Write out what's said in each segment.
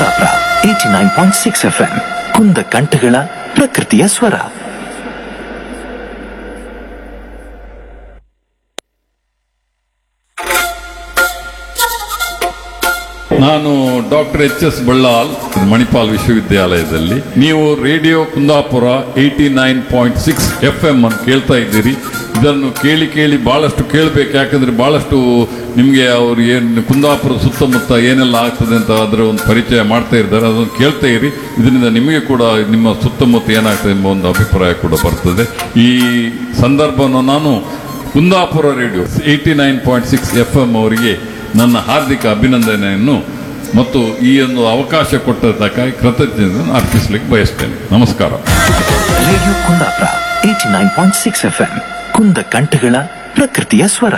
Kundapura eighty nine point six F M Kunda ಕಂಠಗಳ ಪ್ರಕೃತಿಯ ಸ್ವರ ನಾನು doctor H S Ballal Manipal ವಿಶ್ವವಿದ್ಯಾಲಯದಲ್ಲಿ ನೀವು radio Kundapura eighty nine point six F M ಅನ್ನು ಕೇಳ್ತಾ ಇದ್ದೀರಿ ಇದನ್ನು ಕೇಳಿ ಕೇಳಿ ಬಹಳಷ್ಟು ಕೇಳಬೇಕು ಯಾಕಂದ್ರೆ ಬಹಳಷ್ಟು ನಿಮಗೆ ಅವರು ಏನು ಕುಂದಾಪುರ ಸುತ್ತಮುತ್ತ ಏನೆಲ್ಲ ಆಗ್ತದೆ ಅಂತ ಅದರ ಒಂದು ಪರಿಚಯ ಮಾಡ್ತಾ ಇದ್ದಾರೆ ಅದನ್ನು ಕೇಳ್ತಾ ಇರಿ ಇದರಿಂದ ನಿಮಗೆ ಕೂಡ ನಿಮ್ಮ ಸುತ್ತಮುತ್ತ ಏನಾಗ್ತದೆ ಎಂಬ ಒಂದು ಅಭಿಪ್ರಾಯ ಕೂಡ ಬರ್ತದೆ ಈ ಸಂದರ್ಭವನ್ನು ನಾನು Kundapura radio eighty nine point six F M ಅವರಿಗೆ ನನ್ನ ಹಾರ್ದಿಕ ಅಭಿನಂದನೆಯನ್ನು ಮತ್ತು ಈ ಒಂದು ಅವಕಾಶ ಕೊಟ್ಟದ್ದಕ್ಕಾಗಿ ಕೃತಜ್ಞತೆಯನ್ನು ಅರ್ಪಿಸಲಿಕ್ಕೆ ಬಯಸ್ತೇನೆ ನಮಸ್ಕಾರ radio Kundapura eighty nine point six F M Kunda ಕಂಠಗಳ ಪ್ರಕೃತಿಯ ಸ್ವರ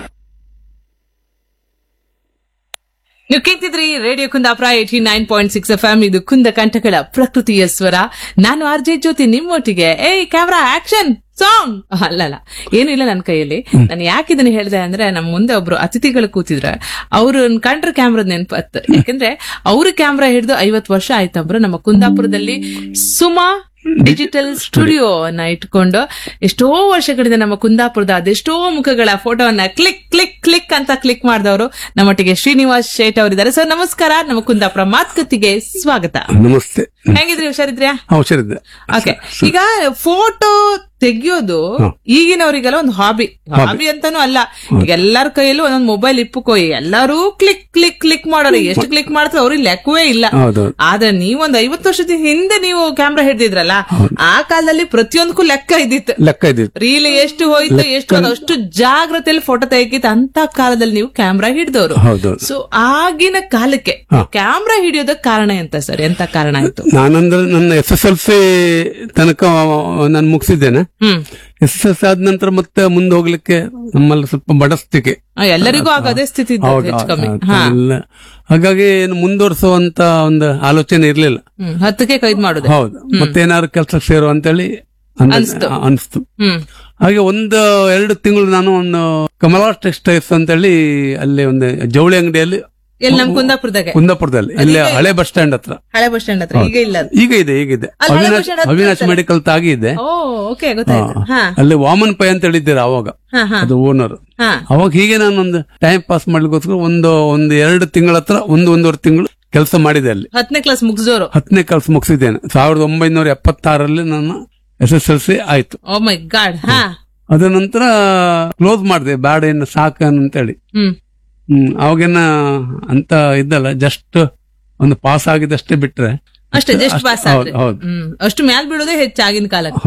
ನೀವು ಕೇಳ್ತಿದ್ರಿ radio Kundapura eighty nine point six F M ಇದು ಕುಂದ ಕಂಠಗಳ ಪ್ರಕೃತಿಯ ಸ್ವರ ನಾನು ಆರ್ ಜೆ ಜ್ಯೋತಿ ನಿಮ್ಮೊಟ್ಟಿಗೆ ಏಯ್ ಕ್ಯಾಮ್ರಾ ಆಕ್ಷನ್ ಸಾಂಗ್ ಅಲ್ಲಲ್ಲ ಏನು ಇಲ್ಲ ನನ್ನ ಕೈಯಲ್ಲಿ ನಾನು ಯಾಕೆ ಇದನ್ನ ಹೇಳಿದೆ ಅಂದ್ರೆ ನಮ್ಮ ಮುಂದೆ ಒಬ್ರು ಅತಿಥಿಗಳು ಕೂತಿದ್ರೆ ಅವ್ರು ಕಂಡ್ರೆ ಕ್ಯಾಮ್ರಾದ ನೆನಪತ್ತು ಯಾಕಂದ್ರೆ ಅವ್ರ ಕ್ಯಾಮ್ರಾ ಹಿಡಿದು ಐವತ್ತು ವರ್ಷ ಆಯ್ತಂಬ್ರು ನಮ್ಮ ಕುಂದಾಪುರದಲ್ಲಿ ಸುಮಾ ಡಿಜಿಟಲ್ ಸ್ಟುಡಿಯೋ ಅನ್ನ ಇಟ್ಕೊಂಡು ಎಷ್ಟೋ ವರ್ಷಗಳಿಂದ ನಮ್ಮ ಕುಂದಾಪುರದ ಅದೆಷ್ಟೋ ಮುಖಗಳ ಫೋಟೋವನ್ನ ಕ್ಲಿಕ್ ಕ್ಲಿಕ್ ಕ್ಲಿಕ್ ಅಂತ ಕ್ಲಿಕ್ ಮಾಡಿದವರು ನಮ್ಮೊಟ್ಟಿಗೆ ಶ್ರೀನಿವಾಸ್ ಶೇಟ್ ಅವರಿದ್ದಾರೆ ಸರ್ ನಮಸ್ಕಾರ ನಮ್ಮ ಕುಂದಾಪುರ ಮಾತುಕತೆಗೆ ಸ್ವಾಗತ ನಮಸ್ತೆ ಹೆಂಗಿದ್ರಿ ಹುಷಾರಿದ್ರ್ಯಾ ಹುಷಾರಿದ್ದೆ ಓಕೆ ಈಗ ಫೋಟೋ ತೆಗಿಯೋದು ಈಗಿನವರಿಗೆಲ್ಲ ಒಂದು ಹಾಬಿ ಹಾಬಿ ಅಂತಾನು ಅಲ್ಲ ಈಗ ಎಲ್ಲಾರ ಕೈಯಲ್ಲೂ ಒಂದೊಂದು ಮೊಬೈಲ್ ಇಪ್ಪುಕೋಯಿ ಎಲ್ಲರೂ ಕ್ಲಿಕ್ ಕ್ಲಿಕ್ ಕ್ಲಿಕ್ ಮಾಡೋರು ಎಷ್ಟು ಕ್ಲಿಕ್ ಮಾಡ್ತಾರೆ ಅವ್ರಿಗೆ ಲೆಕ್ಕವೇ ಇಲ್ಲ ಹೌದೌದು ಆದ್ರೆ ನೀವೊಂದ್ ಐವತ್ತು ವರ್ಷದ ಹಿಂದೆ ನೀವು ಕ್ಯಾಮ್ರಾ ಹಿಡ್ದಿದ್ರಲ್ಲ ಆ ಕಾಲದಲ್ಲಿ ಪ್ರತಿಯೊಂದಕ್ಕೂ ಲೆಕ್ಕ ಇದ್ದಿತ್ತು ಲೆಕ್ಕ ಇದ್ದಿತ್ತು ರೀಲ್ ಎಷ್ಟು ಹೋಯ್ತು ಎಷ್ಟು ಹೋಯ್ತು, ಅಷ್ಟು ಜಾಗ್ರತೆಯಲ್ಲಿ ಫೋಟೋ ತೆಗಿತ ಅಂತ ಕಾಲದಲ್ಲಿ ನೀವು ಕ್ಯಾಮ್ರಾ ಹಿಡ್ದವ್ರು ಹೌದೌದು ಸೊ ಆಗಿನ ಕಾಲಕ್ಕೆ ಕ್ಯಾಮ್ರಾ ಹಿಡಿಯೋದಕ್ಕೆ ಕಾರಣ ಎಂತ ಸರ್ ಎಂತ ಕಾರಣ ಆಯ್ತು ನಾನಂದ್ರೆ ನನ್ನ ಎಸ್ ಎಸ್ ಎಲ್ ಸಿ ತನಕ ನಾನು ಮುಗಿಸಿದ್ದೇನೆ ಹ್ಮ್ ಎಸ್ ಎಸ್ ಎಲ್ ಸಿ ಆದ ನಂತರ ಮತ್ತೆ ಮುಂದೆ ಹೋಗ್ಲಿಕ್ಕೆ ನಮ್ಮಲ್ಲಿ ಸ್ವಲ್ಪ ಬಡಸ್ತಿಕೆ ಆ, ಎಲ್ಲರಿಗೂ ಆಗ ಅದೇ ಸ್ಥಿತಿ ಇದ್ದದ್ದು ಹೌದು, ಹೆಚ್ಚು ಕಮ್ಮಿ ಹೌದು, ಹಾ ಎಲ್ಲ. ಹಾಗಾಗಿ ಏನು ಮುಂದುವರಿಸುವಂತ ಒಂದು ಆಲೋಚನೆ ಇರ್ಲಿಲ್ಲ ಹ್ಮ್ ಹತ್ತಕ್ಕೆ ಕೈದ್ ಮಾಡುದು ಹೌದು ಮತ್ತೆ ಏನಾದ್ರು ಕೆಲಸ ಸೇರು ಅಂತೇಳಿ ಅಂದ- ಅನ್ಸ್ತು. ಅನ್ಸ್ತು ಹ್ಮ್ ಹಾಗೆ ಒಂದು ಎರಡು ತಿಂಗಳು ನಾನು ಒಂದು ಕಮಲಾ ಟೆಕ್ಸ್ಟೈಲ್ಸ್ ಅಂತೇಳಿ ಅಲ್ಲಿ ಒಂದು ಜವಳಿ ಅಂಗಡಿಯಲ್ಲಿ ಎಲ್ಲಿ ನಮ್ ಕುಂದಾಪುರದಾಗೆ ಕುಂದಾಪುರದಲ್ಲಿ ಇಲ್ಲಿ ಹಳೆ ಬಸ್ ಸ್ಟ್ಯಾಂಡ್ ಹತ್ರ ಹಳೆ ಬಸ್ ಸ್ಟ್ಯಾಂಡ್ ಹತ್ರ ಈಗ ಇಲ್ಲ ಅದು. ಈಗ ಇದೆ ಈಗ ಇದೆ ಅಲ್ಲಿ ಹಳೆ ಬಸ್ ಅವಿನಾಶ್ ಸ್ಟ್ಯಾಂಡ್ ಹತ್ರ ಅವಿನಾಶ್ ಇರ್ತದೆ. ಮೆಡಿಕಲ್ ತಾಗಿ ಇದೆ ಓ ಓಕೆ ಗೊತ್ತಾಯ್ತು ಹಾ ಅಲ್ಲಿ ವಾಮನ್ ಪೈ ಅಂತ ಹೇಳಿದ್ದೀರ ಅವಾಗ ಹಾ ಹಾ ಅದು ಓನರ್ ಹಾ ಅವಾಗ ಹೀಗೆ ನಾನೊಂದು ಟೈಮ್ ಪಾಸ್ ಮಾಡ್ಲಿಕ್ಕೋಸ್ಕರ ಒಂದು ಒಂದು ಎರಡು ತಿಂಗಳ ಹತ್ರ ಒಂದು ಒಂದೂವರೆ ತಿಂಗಳು ಕೆಲಸ ಮಾಡಿದೆ ಅಲ್ಲಿ ಹತ್ತನೇ ಕ್ಲಾಸ್ ಮುಗಿಸೋರು ಹತ್ತನೇ ಕೆಲಸ ಮುಗಿಸಿದ್ದೇನೆ ಸಾವಿರದ ಒಂಬೈನೂರ ಎಪ್ಪತ್ತಾರರಲ್ಲಿ ನಾನು ಎಸ್ ಎಸ್ ಎಲ್ ಸಿ ಆಯ್ತು ಓ ಮೈ ಗಾಡ್ ಹಾ ಅದ ನಂತರ ಕ್ಲೋಸ್ ಮಾಡಿದೆ ಬ್ಯಾಡ ಏನು ಸಾಕು ಅಂತೇಳಿ ಹ್ಮ್ ಹ್ಮ್ ಅವಾಗೇನ ಅಂತ ಇದ್ದಲ್ಲ ಜಸ್ಟ್ ಒಂದು ಪಾಸ್ ಆಗಿದಷ್ಟೇ ಬಿಟ್ರೆ ಅಷ್ಟೇ ಜಸ್ಟ್ ಪಾಸ್ ಹೌದು ಹೌದು ಹ್ಮ್ ಅಷ್ಟು ಮ್ಯಾಲ್ ಬೀಳೋದೇ ಹೆಚ್ಚಾಗಿನ ಕಾಲಕ್ಕೆ